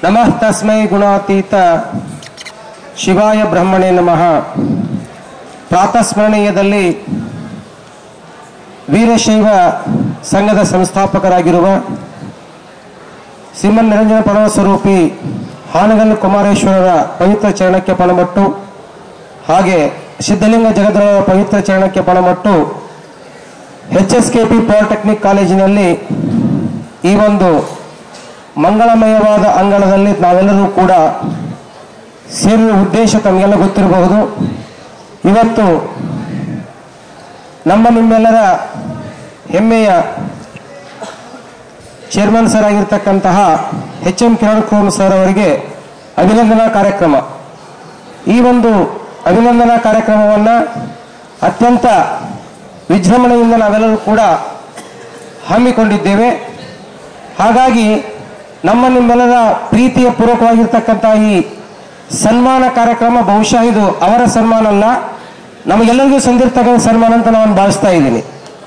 ನಮಃ ತಸ್ಮೈ ಗುಣಾತೀತ ಶಿವಾಯ ಬ್ರಹ್ಮಣೇ ನಮಃ ಪ್ರಾತಸ್ಮರಣೀಯದಲ್ಲಿ ವೀರಶೈವ ಸಂಘದ ಸಂಸ್ಥಾಪಕರಾಗಿರುವ ಶ್ರೀಮನ್ ನಿರಂಜನ ಪರಮ ಸ್ವರೂಪಿ ಹಾನಗಲ್ ಕುಮಾರೇಶ್ವರರ ಪವಿತ್ರ ಚರಣಕ್ಕೆ ಪಣಮಟ್ಟು ಹಾಗೆ ಸಿದ್ಧಲಿಂಗ ಜಗದ್ರವರ ಪವಿತ್ರ ಚರಣಕ್ಕೆ ಪಣಮಟ್ಟು H S K P polytechnic ಕಾಲೇಜಿನಲ್ಲಿ ಈ ಒಂದು ಮಂಗಳಮಯವಾದ ಅಂಗಳದಲ್ಲಿ ನಾವೆಲ್ಲರೂ ಕೂಡ ಸೇರುವ ಉದ್ದೇಶ ತಮಗೆಲ್ಲ ಗೊತ್ತಿರಬಹುದು ಇವತ್ತು ನಮ್ಮ ನಿಮ್ಮೆಲ್ಲರ ಹೆಮ್ಮೆಯ ಚೇರ್ಮನ್ ಸರ್ ಆಗಿರ್ತಕ್ಕಂತಹ H M Kiran Kumar sir ಅವರಿಗೆ ಅಭಿನಂದನಾ ಕಾರ್ಯಕ್ರಮ ಈ ಒಂದು ಅಭಿನಂದನಾ ಕಾರ್ಯಕ್ರಮವನ್ನು ಅತ್ಯಂತ ವಿಜೃಂಭಣೆಯಿಂದ ನಾವೆಲ್ಲರೂ ಕೂಡ ಹಮ್ಮಿಕೊಂಡಿದ್ದೇವೆ ಹಾಗಾಗಿ ನಮ್ಮ ನಿಮ್ಮೆಲ್ಲರ ಪ್ರೀತಿಯ ಪೂರ್ವಕವಾಗಿರ್ತಕ್ಕಂಥ ಈ ಸನ್ಮಾನ ಕಾರ್ಯಕ್ರಮ ಬಹುಶಃ ಇದು ಅವರ ಸನ್ಮಾನ ಅಲ್ಲ ನಮಗೆಲ್ಲರಿಗೂ ಸಂದಿರ್ತಕ್ಕಂಥ ಸನ್ಮಾನ ಅಂತ ನಾನು ಭಾವಿಸ್ತಾ ಇದ್ದೀನಿ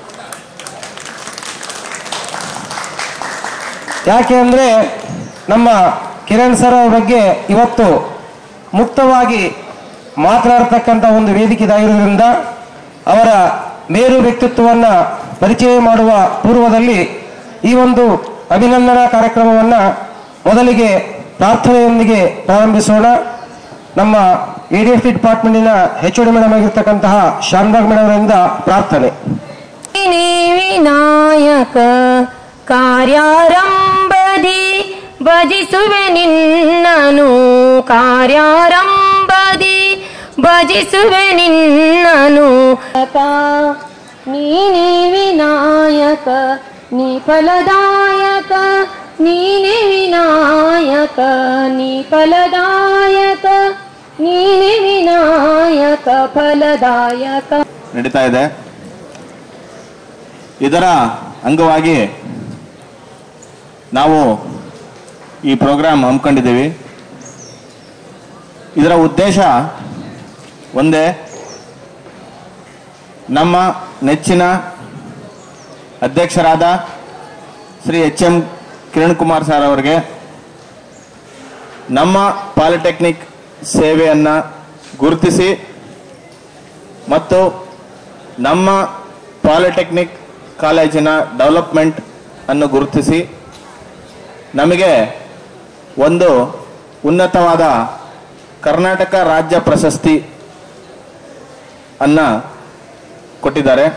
ಯಾಕೆ ಅಂದರೆ ನಮ್ಮ ಕಿರಣ್ ಸರ್ ಅವ್ರ ಬಗ್ಗೆ ಇವತ್ತು ಮುಕ್ತವಾಗಿ ಮಾತನಾಡತಕ್ಕಂಥ ಒಂದು ವೇದಿಕೆ ಇದಾಗಿರೋದ್ರಿಂದ ಅವರ ಮೇರು ವ್ಯಕ್ತಿತ್ವವನ್ನು ಪರಿಚಯ ಮಾಡುವ ಪೂರ್ವದಲ್ಲಿ ಈ ಒಂದು ಅಭಿನಂದನಾ ಕಾರ್ಯಕ್ರಮವನ್ನು ಮೊದಲಿಗೆ ಪ್ರಾರ್ಥನೆಯೊಂದಿಗೆ ಪ್ರಾರಂಭಿಸೋಣ ನಮ್ಮ ಎ ಡಿ ಎಫ್ ಡಿಪಾರ್ಟ್ಮೆಂಟಿನ ಎಚ್ ಡಿ ಮೇಡಮ್ ಆಗಿರ್ತಕ್ಕಂತಹ ಶಾನ್ಭಾಗ್ ಮೇಡಮ್ ಅವರಿಂದ ಪ್ರಾರ್ಥನೆ ನೀನೇ ವಿನಾಯಕ ಕಾರ್ಯಾರಂಭದಿ ಭಜಿಸುವೆ ನಿನ್ನನು ಕಾರ್ಯಾರಂಭದಿ ಭಜಿಸುವೆ ನಿನ್ನನು ನೀನೇ ವಿನಾಯಕ ನೀ ಫಲದಾಯಕ ನೀನೇ ವಿನಾಯಕ ನೀ ಫಲದಾಯಕ ನೀನೇ ವಿನಾಯಕ ಫಲದಾಯಕ ನಡೀತಾ ಇದೆ ಇದರ ಅಂಗವಾಗಿ ನಾವು ಈ ಪ್ರೋಗ್ರಾಮ್ ಹಮ್ಮಿಕೊಂಡಿದ್ದೀವಿ ಇದರ ಉದ್ದೇಶ ಒಂದೇ ನಮ್ಮ ನೆಚ್ಚಿನ ಅಧ್ಯಕ್ಷರಾದ Shri H M Kiran Kumar sir ಅವರಿಗೆ ನಮ್ಮ ಪಾಲಿಟೆಕ್ನಿಕ್ ಸೇವೆಯನ್ನು ಗುರುತಿಸಿ ಮತ್ತು ನಮ್ಮ ಪಾಲಿಟೆಕ್ನಿಕ್ ಕಾಲೇಜಿನ ಡೆವಲಪ್ಮೆಂಟ್ ಅನ್ನು ಗುರುತಿಸಿ ನಮಗೆ ಒಂದು ಉನ್ನತವಾದ ಕರ್ನಾಟಕ ರಾಜ್ಯ ಪ್ರಶಸ್ತಿ ಅನ್ನ ಕೊಟ್ಟಿದ್ದಾರೆ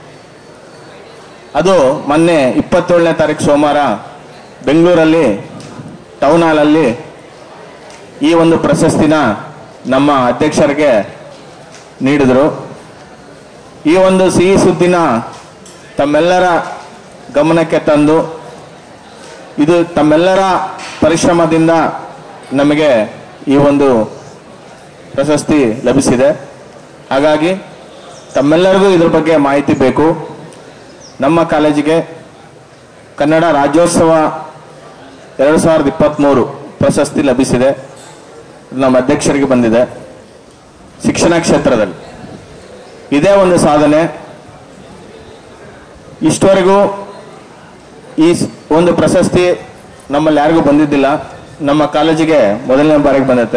ಅದು ಮೊನ್ನೆ ಇಪ್ಪತ್ತೇಳನೇ ತಾರೀಕು ಸೋಮವಾರ ಬೆಂಗಳೂರಲ್ಲಿ ಟೌನ್ ಹಾಲಲ್ಲಿ ಈ ಒಂದು ಪ್ರಶಸ್ತಿನ ನಮ್ಮ ಅಧ್ಯಕ್ಷರಿಗೆ ನೀಡಿದರು ಈ ಒಂದು ಸಿಹಿ ಸುದ್ದಿನ ತಮ್ಮೆಲ್ಲರ ಗಮನಕ್ಕೆ ತಂದು ಇದು ತಮ್ಮೆಲ್ಲರ ಪರಿಶ್ರಮದಿಂದ ನಮಗೆ ಈ ಒಂದು ಪ್ರಶಸ್ತಿ ಲಭಿಸಿದೆ ಹಾಗಾಗಿ ತಮ್ಮೆಲ್ಲರಿಗೂ ಇದ್ರ ಬಗ್ಗೆ ಮಾಹಿತಿ ಬೇಕು ನಮ್ಮ ಕಾಲೇಜಿಗೆ ಕನ್ನಡ ರಾಜ್ಯೋತ್ಸವ ಎರಡು ಸಾವಿರದ ಇಪ್ಪತ್ತ್ಮೂರು ಪ್ರಶಸ್ತಿ ಲಭಿಸಿದೆ ಇದು ನಮ್ಮ ಅಧ್ಯಕ್ಷರಿಗೆ ಬಂದಿದೆ ಶಿಕ್ಷಣ ಕ್ಷೇತ್ರದಲ್ಲಿ ಇದೇ ಒಂದು ಸಾಧನೆ ಇಷ್ಟವರೆಗೂ ಈ ಸ್- ಒಂದು ಪ್ರಶಸ್ತಿ ನಮ್ಮಲ್ಲಿ ಯಾರಿಗೂ ಬಂದಿದ್ದಿಲ್ಲ ನಮ್ಮ ಕಾಲೇಜಿಗೆ ಮೊದಲನೇ ಬಾರಿಗೆ ಬಂದೈತೆ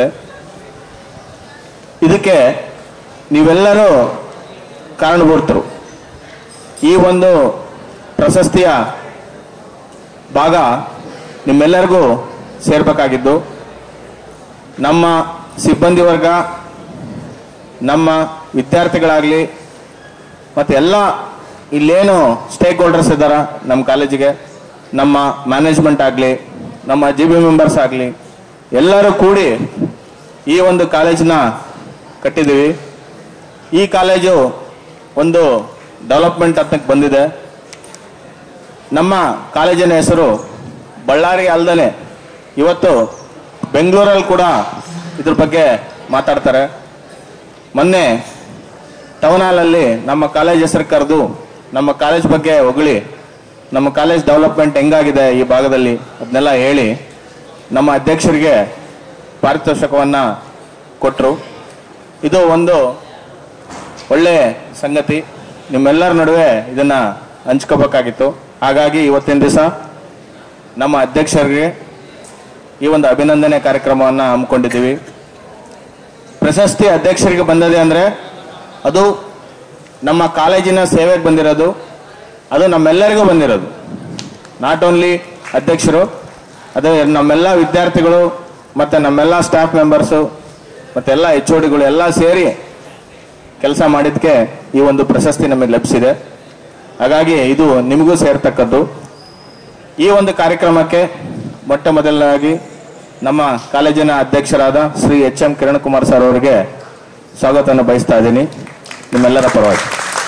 ಇದಕ್ಕೆ ನೀವೆಲ್ಲರೂ ಕಾರಣಭೂತರು ಈ ಒಂದು ಪ್ರಶಸ್ತಿಯ ಭಾಗ ನಿಮ್ಮೆಲ್ಲರಿಗೂ ಸೇರ್ಬೇಕಾಗಿದ್ದು ನಮ್ಮ ಸಿಬ್ಬಂದಿ ವರ್ಗ ನಮ್ಮ ವಿದ್ಯಾರ್ಥಿಗಳಾಗಲಿ ಮತ್ತು ಎಲ್ಲ ಇಲ್ಲೇನು ಸ್ಟೇಕ್ ಹೋಲ್ಡರ್ಸ್ ಇದ್ದಾರ ನಮ್ಮ ಕಾಲೇಜಿಗೆ ನಮ್ಮ ಮ್ಯಾನೇಜ್ಮೆಂಟ್ ಆಗಲಿ ನಮ್ಮ ಜಿ ಬಿ ಮೆಂಬರ್ಸ್ ಆಗಲಿ ಎಲ್ಲರೂ ಕೂಡಿ ಈ ಒಂದು ಕಾಲೇಜನ್ನ ಕಟ್ಟಿದ್ದೀವಿ ಈ ಕಾಲೇಜು ಒಂದು ಡೆವಲಪ್ಮೆಂಟ್ ಹಂತಕ್ಕೆ ಬಂದಿದೆ ನಮ್ಮ ಕಾಲೇಜಿನ ಹೆಸರು ಬಳ್ಳಾರಿ ಅಲ್ದಲೆ ಇವತ್ತು ಬೆಂಗಳೂರಲ್ಲಿ ಕೂಡ ಇದ್ರ ಬಗ್ಗೆ ಮಾತಾಡ್ತಾರೆ ಮೊನ್ನೆ ಟೌನ್ ಹಾಲಲ್ಲಿ ನಮ್ಮ ಕಾಲೇಜ್ ಹೆಸರು ಕರೆದು ನಮ್ಮ ಕಾಲೇಜ್ ಬಗ್ಗೆ ಹೊಗಳಿ ನಮ್ಮ ಕಾಲೇಜ್ ಡೆವಲಪ್ಮೆಂಟ್ ಹೆಂಗಾಗಿದೆ ಈ ಭಾಗದಲ್ಲಿ ಅದನ್ನೆಲ್ಲ ಹೇಳಿ ನಮ್ಮ ಅಧ್ಯಕ್ಷರಿಗೆ ಪಾರಿತೋಷಕವನ್ನು ಕೊಟ್ಟರು ಇದು ಒಂದು ಒಳ್ಳೆ ಸಂಗತಿ ನಿಮ್ಮೆಲ್ಲರ ನಡುವೆ ಇದನ್ನ ಹಂಚ್ಕೋಬೇಕಾಗಿತ್ತು ಹಾಗಾಗಿ ಇವತ್ತಿನ ದಿವಸ ನಮ್ಮ ಅಧ್ಯಕ್ಷರಿಗೆ ಈ ಒಂದು ಅಭಿನಂದನೆ ಕಾರ್ಯಕ್ರಮವನ್ನು ಹಮ್ಮಿಕೊಂಡಿದ್ದೀವಿ ಪ್ರಶಸ್ತಿ ಅಧ್ಯಕ್ಷರಿಗೆ ಬಂದದೆ ಅಂದರೆ ಅದು ನಮ್ಮ ಕಾಲೇಜಿನ ಸೇವೆಗೆ ಬಂದಿರೋದು ಅದು ನಮ್ಮೆಲ್ಲರಿಗೂ ಬಂದಿರೋದು ನಾಟ್ ಓನ್ಲಿ ಅಧ್ಯಕ್ಷರು ಅದೇ ನಮ್ಮೆಲ್ಲ ವಿದ್ಯಾರ್ಥಿಗಳು ಮತ್ತು ನಮ್ಮೆಲ್ಲ ಸ್ಟಾಫ್ ಮೆಂಬರ್ಸು ಮತ್ತೆಲ್ಲ ಎಚ್ ಒ ಡಿಗಳು ಎಲ್ಲ ಸೇರಿ ಕೆಲಸ ಮಾಡಿದ್ದಕ್ಕೆ ಈ ಒಂದು ಪ್ರಶಸ್ತಿ ನಮಗೆ ಲಭಿಸಿದೆ ಹಾಗಾಗಿ ಇದು ನಿಮಗೂ ಸೇರ್ತಕ್ಕದ್ದು ಈ ಒಂದು ಕಾರ್ಯಕ್ರಮಕ್ಕೆ ಮೊಟ್ಟ ಮೊದಲನಾಗಿ ನಮ್ಮ ಕಾಲೇಜಿನ ಅಧ್ಯಕ್ಷರಾದ Shri H M Kiran Kumar sir ಅವರಿಗೆ ಸ್ವಾಗತವನ್ನು ಬಯಸ್ತಾ ಇದ್ದೀನಿ ನಿಮ್ಮೆಲ್ಲರ ಪರವಾಗಿ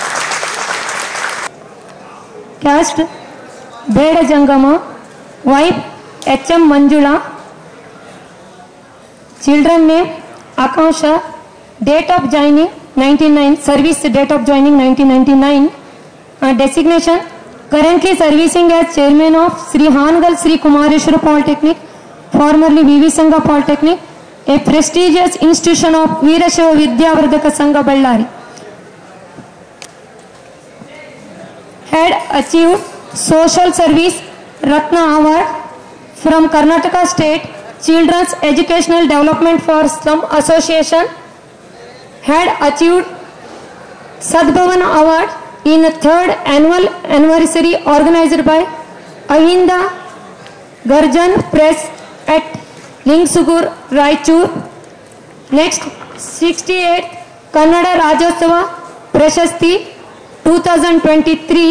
ಕ್ಯಾಸ್ಟ್ ಬೇಡ Jangama wife H M Manjula children name Akanksha date of joining ninety nine service date of joining nineteen ninety nine designation currently servicing as chairman of Shri Hanagal Shri Kumareshwara polytechnic formerly V V Sangha polytechnic a prestigious institution of Veerashaiva Vidyavardhaka Sangha Ballari had achieved social service Ratna Award from Karnataka State Children's Educational Development for Slum Association, had achieved Sadbhavan Award in a third annual anniversary organized by Ahinda Garjan Press at Lingsugur, Raichur. Next, 68th Kannada Rajyotsava Prashasti 2023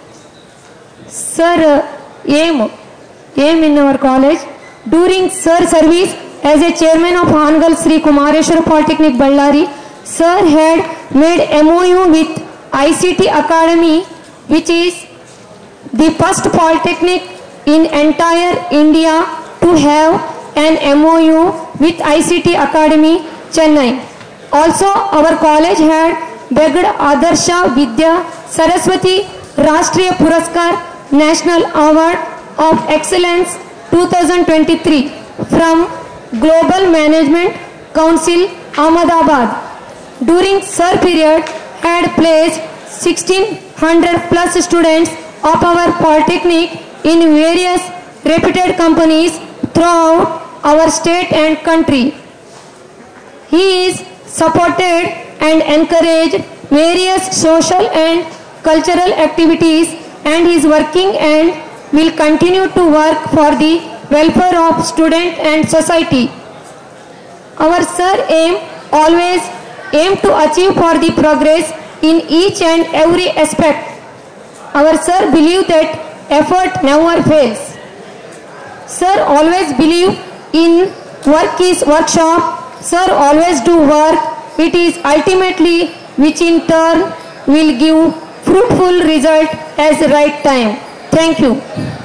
Sir uh, aim aim in our college during Sir service as a chairman of Hangal Sri Kumareshwar Polytechnic Ballari Sir had made MOU with ICT Academy which is the first polytechnic in entire India to have an MOU with ICT Academy Chennai. Also our college had begged Adarsha Vidya Saraswati Rashtriya Puraskar National Award of Excellence 2023 from Global Management Council Ahmedabad. During Sir period had placed 1600 plus students of our polytechnic in various reputed companies throughout our state and country. He is supported and encouraged various social and cultural activities and is working and will continue to work for the welfare of student and society. Our sir aim always aim to achieve for the progress in each and every aspect. Our sir believe that effort never fails. Sir always believe in work is workshop. Sir always do work. It is ultimately which in turn will give fruitful result as the right time. Thank you.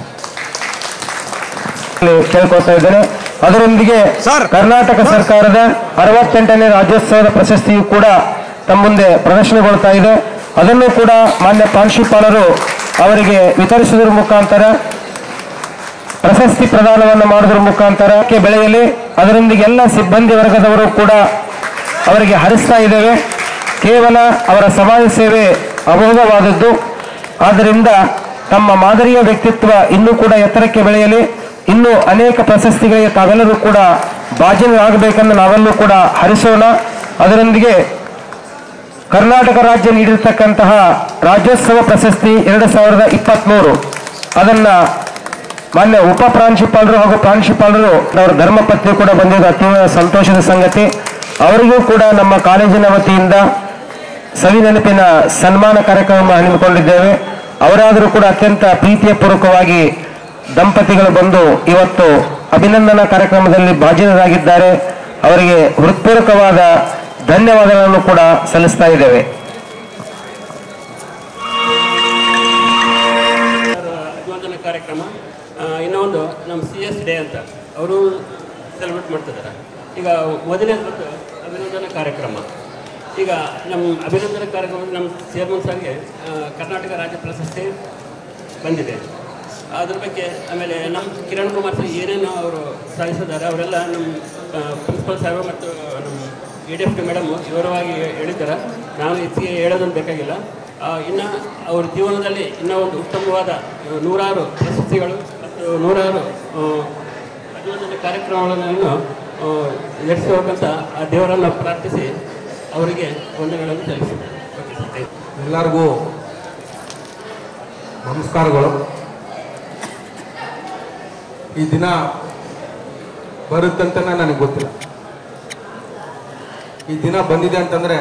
ಕೇಳ್ಕೊಳ್ತಾ ಇದ್ದೇನೆ ಅದರೊಂದಿಗೆ sir. Karnataka ಸರ್ಕಾರದ ಅರವತ್ತೆಂಟನೇ ರಾಜ್ಯೋತ್ಸವದ ಪ್ರಶಸ್ತಿಯು ಕೂಡ ತಮ್ಮ ಮುಂದೆ ಪ್ರದರ್ಶನಗೊಳ್ತಾ ಇದೆ ಅದನ್ನು ಕೂಡ ಮಾನ್ಯ ಪ್ರಾಂಶುಪಾಲರು ಅವರಿಗೆ ವಿತರಿಸುವುದರ ಮುಖಾಂತರ ಪ್ರಶಸ್ತಿ ಪ್ರದಾನವನ್ನು ಮಾಡುವುದರ ಮುಖಾಂತರ ಕ್ಕೆ ಬೆಳೆಯಲಿ ಅದರೊಂದಿಗೆ ಎಲ್ಲ ಸಿಬ್ಬಂದಿ ವರ್ಗದವರು ಕೂಡ ಅವರಿಗೆ ಹರಿಸ್ತಾ ಇದ್ದೇವೆ ಕೇವಲ ಅವರ ಸಮಾಜ ಸೇವೆ ಅಮೋಘವಾದದ್ದು ಆದ್ದರಿಂದ ತಮ್ಮ ಮಾದರಿಯ ವ್ಯಕ್ತಿತ್ವ ಇನ್ನೂ ಕೂಡ ಎತ್ತರಕ್ಕೆ ಬೆಳೆಯಲಿ ಇನ್ನೂ ಅನೇಕ ಪ್ರಶಸ್ತಿಗಳಿಗೆ ತಾವೆಲ್ಲರೂ ಕೂಡ ಭಾಜನರಾಗಬೇಕೆಂದು ನಾವೆಲ್ಲೂ ಕೂಡ ಹರಿಸೋಣ ಅದರೊಂದಿಗೆ ಕರ್ನಾಟಕ ರಾಜ್ಯ ನೀಡಿರ್ತಕ್ಕಂತಹ ರಾಜ್ಯೋತ್ಸವ ಪ್ರಶಸ್ತಿ ಎರಡು ಸಾವಿರದ ಇಪ್ಪತ್ತ್ಮೂರು ಅದನ್ನ ಮಾನ್ಯ ಉಪ ಪ್ರಾಂಶುಪಾಲರು ಹಾಗೂ ಪ್ರಾಂಶುಪಾಲರು ಅವರ ಧರ್ಮಪತ್ನಿ ಕೂಡ ಬಂದಿದ್ದು ಅತ್ಯಂತ ಸಂತೋಷದ ಸಂಗತಿ ಅವರಿಗೂ ಕೂಡ ನಮ್ಮ ಕಾಲೇಜಿನ ವತಿಯಿಂದ ಸವಿ ನೆನಪಿನ ಸನ್ಮಾನ ಕಾರ್ಯಕ್ರಮ ಹಮ್ಮಿಕೊಂಡಿದ್ದೇವೆ ಅವರಾದರೂ ಕೂಡ ಅತ್ಯಂತ ಪ್ರೀತಿಯ ಪೂರ್ವಕವಾಗಿ ದಂಪತಿಗಳು ಬಂದು ಇವತ್ತು ಅಭಿನಂದನಾ ಕಾರ್ಯಕ್ರಮದಲ್ಲಿ ಭಾಜನರಾಗಿದ್ದಾರೆ ಅವರಿಗೆ ಹೃತ್ಪೂರ್ವಕವಾದ ಧನ್ಯವಾದಗಳನ್ನು ಕೂಡ ಸಲ್ಲಿಸ್ತಾ ಇದ್ದೇವೆ ಅಭಿವಂದನ ಕಾರ್ಯಕ್ರಮ ಆ, ಇನ್ನೊಂದು ನಮ್ಮ ಸಿ ಎಸ್ ಡೇ ಅಂತ ಅವರು ಸೆಲೆಬ್ರೇಟ್ ಮಾಡ್ತಿದ್ದಾರೆ ಈಗ ಮೊದಲನೇ ಬಂದು ಅಭಿನಂದನಾ ಕಾರ್ಯಕ್ರಮ ಈಗ ನಮ್ಮ ಅಭಿನಂದನಾ ಕಾರ್ಯಕ್ರಮ ನಮ್ಮ ಚೇರ್ಮನ್ ಸರ್ಗೆ ಆ, ಕರ್ನಾಟಕ ರಾಜ್ಯ ಪ್ರಶಸ್ತಿ ಬಂದಿದೆ ಅದ್ರ ಬಗ್ಗೆ ಆಮೇಲೆ ನಮ್ಮ ಕಿರಣ್ ಕುಮಾರ್ ಸರ್ ಏನೇನು ಅವರು ಸಾಧಿಸಿದ್ದಾರೆ ಅವರೆಲ್ಲ ನಮ್ಮ ಪ್ರಿನ್ಸಿಪಲ್ ಸಾಹೇಬ್ ಮತ್ತು ನಮ್ಮ A D F D madam ವಿವರವಾಗಿ ಹೇಳಿದ್ದಾರೆ ನಾನು ಹೆಚ್ಚಿಗೆ ಹೇಳೋದನ್ನು ಬೇಕಾಗಿಲ್ಲ ಆ, ಇನ್ನು ಅವ್ರ ಜೀವನದಲ್ಲಿ ಇನ್ನೂ ಒಂದು ಉತ್ತಮವಾದ ಆ, ನೂರಾರು ಪ್ರಶಸ್ತಿಗಳು ಮತ್ತು ನೂರಾರು ಆ, ಅಭಿನಂದನೆ ಕಾರ್ಯಕ್ರಮಗಳನ್ನು ಆ, ನಡೆಸಬೇಕಂತ ಆ ದೇವರನ್ನು ಪ್ರಾರ್ಥಿಸಿ ಅವರಿಗೆ ವಂದನೆಗಳನ್ನು ಸಲ್ಲಿಸಿದ್ದಾರೆ ಓಕೆ ಸರ್ ಥ್ಯಾಂಕ್ ಯು. ಎಲ್ಲರಿಗೂ ನಮಸ್ಕಾರಗಳು ಈ ದಿನ ಬರುತ್ತಂತನೇ ನನಗೆ ಗೊತ್ತಿಲ್ಲ ಈ ದಿನ ಬಂದಿದೆ ಅಂತಂದರೆ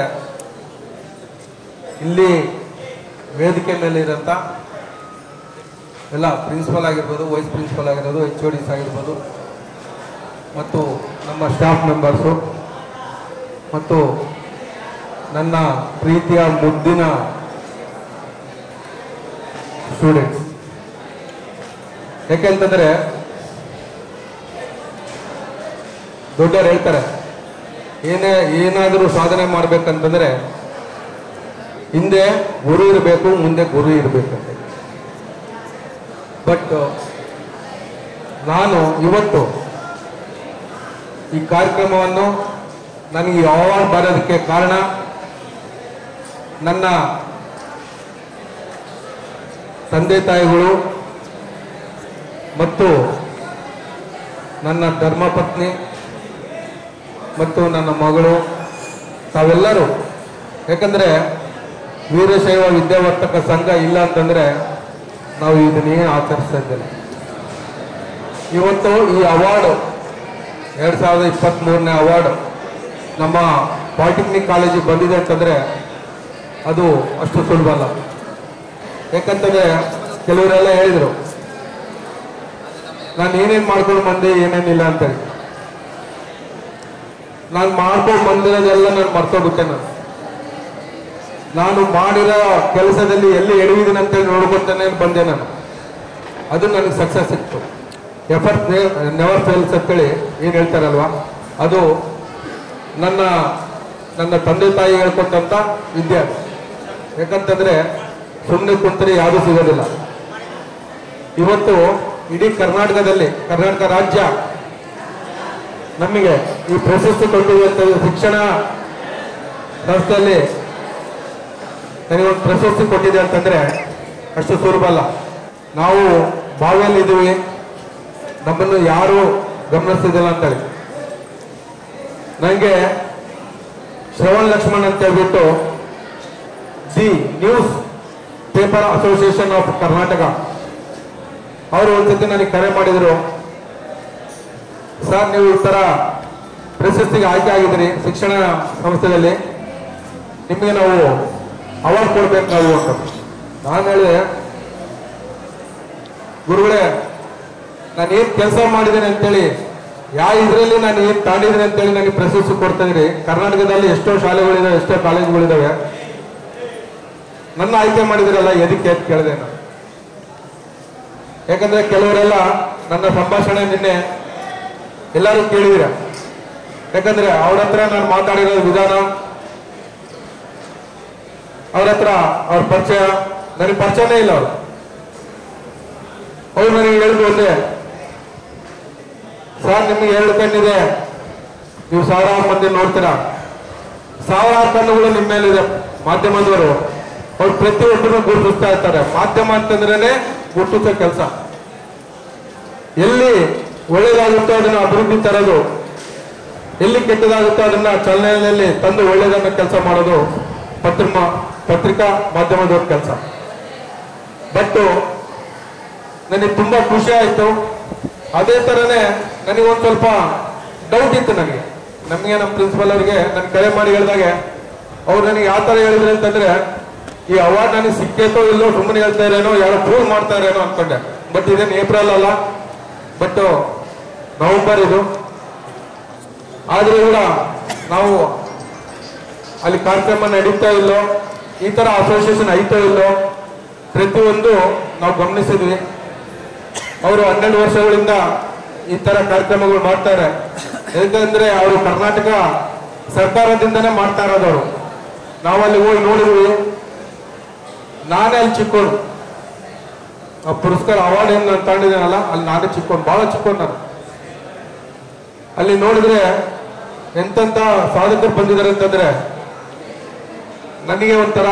ಇಲ್ಲಿ ವೇದಿಕೆ ಮೇಲೆ ಇರೋಂಥ ಎಲ್ಲ ಪ್ರಿನ್ಸಿಪಲ್ ಆಗಿರ್ಬೋದು ವೈಸ್ ಪ್ರಿನ್ಸಿಪಲ್ ಆಗಿರ್ಬೋದು ಎಚ್ ಒ ಡಿಸ್ ಆಗಿರ್ಬೋದು ಮತ್ತು ನಮ್ಮ ಸ್ಟಾಫ್ ಮೆಂಬರ್ಸು ಮತ್ತು ನನ್ನ ಪ್ರೀತಿಯ ಮುದ್ದಿನ ಸ್ಟೂಡೆಂಟ್ಸ್ ಯಾಕೆಂತಂದ್ರೆ ದೊಡ್ಡವ್ರು ಹೇಳ್ತಾರೆ ಏನೇ ಏನಾದರೂ ಸಾಧನೆ ಮಾಡ್ಬೇಕಂತಂದ್ರೆ ಹಿಂದೆ ಗುರು ಇರಬೇಕು ಮುಂದೆ ಗುರು ಇರಬೇಕಂತ ಬಟ್ ನಾನು ಇವತ್ತು ಈ ಕಾರ್ಯಕ್ರಮವನ್ನು ನನಗೆ ಈ ಅವಾರ್ಡ್ ಬರೋದಕ್ಕೆ ಕಾರಣ ನನ್ನ ತಂದೆ ತಾಯಿಗಳು ಮತ್ತು ನನ್ನ ಧರ್ಮಪತ್ನಿ ಮತ್ತು ನನ್ನ ಮಗಳು ತಾವೆಲ್ಲರೂ ಯಾಕಂದರೆ ವೀರಶೈವ ವಿದ್ಯಾವರ್ತಕ ಸಂಘ ಇಲ್ಲ ಅಂತಂದರೆ ನಾವು ಇದನ್ನೇ ಆಚರಿಸ್ತಾ ಇದ್ದೇವೆ ಇವತ್ತು ಈ ಅವಾರ್ಡು ಎರಡು ಸಾವಿರದ ಇಪ್ಪತ್ತ್ಮೂರನೇ ಅವಾರ್ಡ್ ನಮ್ಮ ಪಾಲಿಟೆಕ್ನಿಕ್ ಕಾಲೇಜಿಗೆ ಬಂದಿದೆ ಅಂತಂದರೆ ಅದು ಅಷ್ಟು ಸುಲಭ ಅಲ್ಲ ಯಾಕಂತಂದ್ರೆ ಕೆಲವರೆಲ್ಲ ಹೇಳಿದರು ನಾನು ಏನೇನು ಮಾಡ್ಕೊಂಡು ಬಂದೆ ಏನೇನಿಲ್ಲ ಅಂತೇಳಿ ನಾನು ಮಾಡ್ಕೊಂಡು ಬಂದಿರೋದೆಲ್ಲ ನಾನು ಮರ್ತೋಗ್ಬಿಟ್ಟೆ ನಾನು ನಾನು ಮಾಡಿರೋ ಕೆಲಸದಲ್ಲಿ ಎಲ್ಲಿ ಎಡವಿದ್ದೀನಿ ಅಂತೇಳಿ ನೋಡ್ಕೊತಾನೆ ಬಂದೆ ನಾನು ಅದು ನನಗೆ ಸಕ್ಸಸ್ ಸಿಕ್ತು ಎಫರ್ಟ್ ನೆವರ್ ಫೇಲ್ಸ್ ಅಂತೇಳಿ ಏನು ಹೇಳ್ತಾರಲ್ವಾ ಅದು ನನ್ನ ನನ್ನ ತಂದೆ ತಾಯಿ ಹೇಳ್ಕೊಟ್ಟಂಥ ವಿದ್ಯೆ ಅದು. ಯಾಕಂತಂದ್ರೆ ಸುಮ್ಮನೆ ಕುಂತರೆ ಯಾವುದೂ ಸಿಗೋದಿಲ್ಲ ಇವತ್ತು ಇಡೀ ಕರ್ನಾಟಕದಲ್ಲಿ ಕರ್ನಾಟಕ ರಾಜ್ಯ ನಮಗೆ ಈ ಪ್ರಶಸ್ತಿ ಕೊಟ್ಟಿರುವಂಥ ಶಿಕ್ಷಣ ಸಂಸ್ಥೆಯಲ್ಲಿ ನನಗೊಂದು ಪ್ರಶಸ್ತಿ ಕೊಟ್ಟಿದೆ ಅಂತಂದ್ರೆ ಅಷ್ಟು ಸುಲಭ ಅಲ್ಲ ನಾವು ಬಾವಿಯಲ್ಲಿ ಇದ್ದೀವಿ ನಮ್ಮನ್ನು ಯಾರು ಗಮನಿಸ್ತಿದ್ದಿಲ್ಲ ಅಂತೇಳಿ ನನಗೆ ಶ್ರವಣ್ ಲಕ್ಷ್ಮಣ್ ಅಂತ ಹೇಳ್ಬಿಟ್ಟು the news paper association of Karnataka ಅವರು ಒಂದ್ಸತಿ ನನಗೆ ಕರೆ ಮಾಡಿದರು ಸರ್ ನೀವು ಈ ಥರ ಪ್ರಶಸ್ತಿಗೆ ಆಯ್ಕೆ ಆಗಿದ್ದೀರಿ ಶಿಕ್ಷಣ ಸಂಸ್ಥೆಯಲ್ಲಿ ನಿಮಗೆ ನಾವು ಅವಾರ್ಡ್ ಕೊಡ್ಬೇಕು ನಾವು ಅಂತ ನಾನು ಹೇಳಿದೆ ಗುರುಗಳೇ ನಾನು ಏನು ಕೆಲಸ ಮಾಡಿದ್ದೇನೆ ಅಂತೇಳಿ ಯಾವ ಇದರಲ್ಲಿ ನಾನು ಏನು ತಾಂಡಿದ್ದೀನಿ ಅಂತೇಳಿ ನನಗೆ ಪ್ರಶಸ್ತಿ ಕೊಡ್ತಾ ಇದ್ರಿ ಕರ್ನಾಟಕದಲ್ಲಿ ಎಷ್ಟೋ ಶಾಲೆಗಳಿದಾವೆ ಎಷ್ಟೋ ಕಾಲೇಜುಗಳಿದಾವೆ ನನ್ನ ಆಯ್ಕೆ ಮಾಡಿದಿರಲ್ಲ ಎದಕ್ಕೆ ಅಂತ ಕೇಳಿದೆ ನಾನು ಯಾಕಂದ್ರೆ ಕೆಲವರೆಲ್ಲ ನನ್ನ ಸಂಭಾಷಣೆ ನಿನ್ನೆ ಎಲ್ಲರೂ ಕೇಳಿದಿರ ಯಾಕಂದ್ರೆ ಅವ್ರ ಹತ್ರ ನಾನು ಮಾತಾಡಿರೋ ವಿಧಾನ ಅವ್ರ ಹತ್ರ ಅವ್ರ ಪರಿಚಯ ನನಗೆ ಪರಿಚಯನೇ ಇಲ್ಲ ಅವ್ರು ಅವ್ರು ನನಗೆ ಹೇಳಿದ್ರು ಒಂದೇ ಸರ್ ನಿಮಗೆ ಎರಡು ಕಣ್ಣಿದೆ ನೀವು ಸಾವಿರಾರು ಮಂದಿ ನೋಡ್ತೀರಾ ಸಾವಿರಾರು ಕಣ್ಣುಗಳು ನಿಮ್ಮ ಮೇಲಿದೆ ಮಾಧ್ಯಮದವರು ಅವ್ರು ಪ್ರತಿಯೊಬ್ಬರನ್ನು ಗುರುತಿಸ್ತಾ ಇರ್ತಾರೆ ಮಾಧ್ಯಮ ಅಂತಂದ್ರೇನೆ ಗುರುತಿಸೋ ಕೆಲಸ ಎಲ್ಲಿ ಒಳ್ಳೇದಾಗುತ್ತೋ ಅದನ್ನ ಅಭಿವೃದ್ಧಿ ತರೋದು ಎಲ್ಲಿ ಕೆಟ್ಟದಾಗುತ್ತೋ ಅದನ್ನ ಚಲನೆಯಲ್ಲಿ ತಂದು ಒಳ್ಳೇದನ್ನ ಕೆಲಸ ಮಾಡೋದು ಪತ್ರಿಮ ಪತ್ರಿಕಾ ಮಾಧ್ಯಮದವ್ರ ಕೆಲಸ ಬಟ್ ನನಗೆ ತುಂಬಾ ಖುಷಿ ಆಯ್ತು ಅದೇ ತರನೇ ನನಗೆ ಒಂದ್ ಸ್ವಲ್ಪ ಡೌಟ್ ಇತ್ತು ನನಗೆ ನಮಗೆ ನಮ್ಮ ಪ್ರಿನ್ಸಿಪಲ್ ಅವರಿಗೆ ನಾನು ಕರೆ ಮಾಡಿ ಹೇಳಿದಾಗೆ ಅವ್ರು ನನಗೆ ಯಾವ ತರ ಹೇಳಿದ್ರು ಅಂತಂದ್ರೆ ಈ ಅವಾರ್ಡ್ ನನಗೆ ಸಿಕ್ಕೇತೋ ಇಲ್ಲೋ ಸುಮ್ಮನೆ ಹೇಳ್ತಾ ಇರೇನೋ ಯಾರೋ ಪ್ರೂವ್ ಮಾಡ್ತಾ ಇರೇನೋ ಅನ್ಕೊಂಡೆ ಬಟ್ ಇದೇನು ಏಪ್ರಿಲ್ ಅಲ್ಲ ಬಟ್ ನವೆಂಬರ್ ಇದು ಆದ್ರೂ ಕೂಡ ನಾವು ಅಲ್ಲಿ ಕಾರ್ಯಕ್ರಮ ನಡೀತಾ ಇಲ್ಲೋ ಈ ತರ ಅಸೋಸಿಯೇಷನ್ ಐತೋ ಇಲ್ಲೋ ಪ್ರತಿಯೊಂದು ನಾವು ಗಮನಿಸಿದ್ವಿ ಅವರು ಹನ್ನೆರಡು ವರ್ಷಗಳಿಂದ ಈ ತರ ಕಾರ್ಯಕ್ರಮಗಳು ಮಾಡ್ತಾರೆ ಯಾಕಂದ್ರೆ ಅವರು ಕರ್ನಾಟಕ ಸರ್ಕಾರದಿಂದನೇ ಮಾಡ್ತಾ ಇರೋದು ಅವರು ನಾವಲ್ಲಿ ಹೋಗಿ ನೋಡಿದ್ವಿ ನಾನೇ ಅಲ್ಲಿ ಚಿಕ್ಕೋನು ಆ ಪುರಸ್ಕಾರ ಅವಾರ್ಡ್ ಏನು ನಾನು ತಗೊಂಡಿದ್ದೇನಲ್ಲ ಅಲ್ಲಿ ನಾನೇ ಚಿಕ್ಕೋನು ಬಹಳ ಚಿಕ್ಕೋನು ನಾನು ಅಲ್ಲಿ ನೋಡಿದ್ರೆ ಎಂತೆಂತ ಸಾಧಕರು ಬಂದಿದ್ದಾರೆ ಅಂತಂದ್ರೆ ನನಗೆ ಒಂಥರ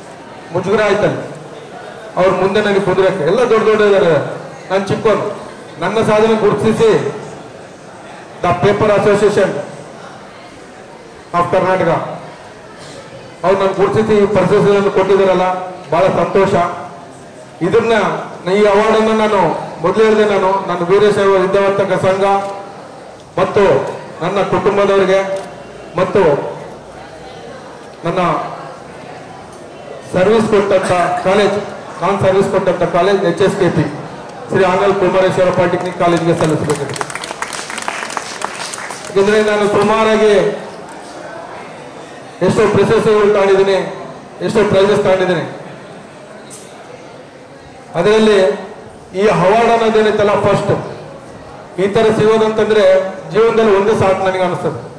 ಮುಜುಗರ ಆಯ್ತಲ್ಲಿ ಅವ್ರ ಮುಂದೆ ನನಗೆ ಕುದುರಕ್ಕೆ ಎಲ್ಲ ದೊಡ್ಡ ದೊಡ್ಡ ಇದ್ದಾರೆ ನಾನು ಚಿಕ್ಕೋನು ನನ್ನ ಸಾಧನೆ ಗುರುತಿಸಿ the paper association of Karnataka ಅವ್ರು ನಾನು ಗುರುತಿಸಿ ಈ ಪ್ರಶಸ್ತಿಯನ್ನು ಕೊಟ್ಟಿದ್ದಾರಲ್ಲ ಬಹಳ ಸಂತೋಷ ಇದನ್ನ ಈ ಅವಾರ್ಡನ್ನು ನಾನು ಮೊದಲು ಹೇಳಿದೆ ನಾನು ನನ್ನ ವೀರಶೈವ ವಿದ್ಯಾವರ್ತಕ ಸಂಘ ಮತ್ತು ನನ್ನ ಕುಟುಂಬದವರಿಗೆ ಮತ್ತು ನನ್ನ ಸರ್ವಿಸ್ ಕೊಟ್ಟಂತ ಕಾಲೇಜ್ ನಾನ್ ಸರ್ವಿಸ್ ಕೊಟ್ಟಂತ college H S K P Shri Hanagal Kumareshwara polytechnic ಕಾಲೇಜ್ಗೆ ಸಲ್ಲಿಸಬೇಕಾಗಿದೆ ಯಾಕಂದ್ರೆ ನಾನು ಸುಮಾರಾಗಿ ಎಷ್ಟೋ ಪ್ರಶಸ್ತಿಗಳು ತಗೊಂಡಿದ್ದೀನಿ ಎಷ್ಟೋ ಪ್ರೈಸಸ್ ತಗೊಂಡಿದ್ದೀನಿ ಅದರಲ್ಲಿ ಈ ಅವಾರ್ಡ್ ಅನ್ನೋದೇನೈತಲ್ಲ ಫಸ್ಟ್ ಈ ತರ ಸಿಗೋದಂತಂದ್ರೆ ಜೀವನದಲ್ಲಿ ಒಂದೇ ಸಾಕು ನನಗೆ ಅನಿಸ್ತದೆ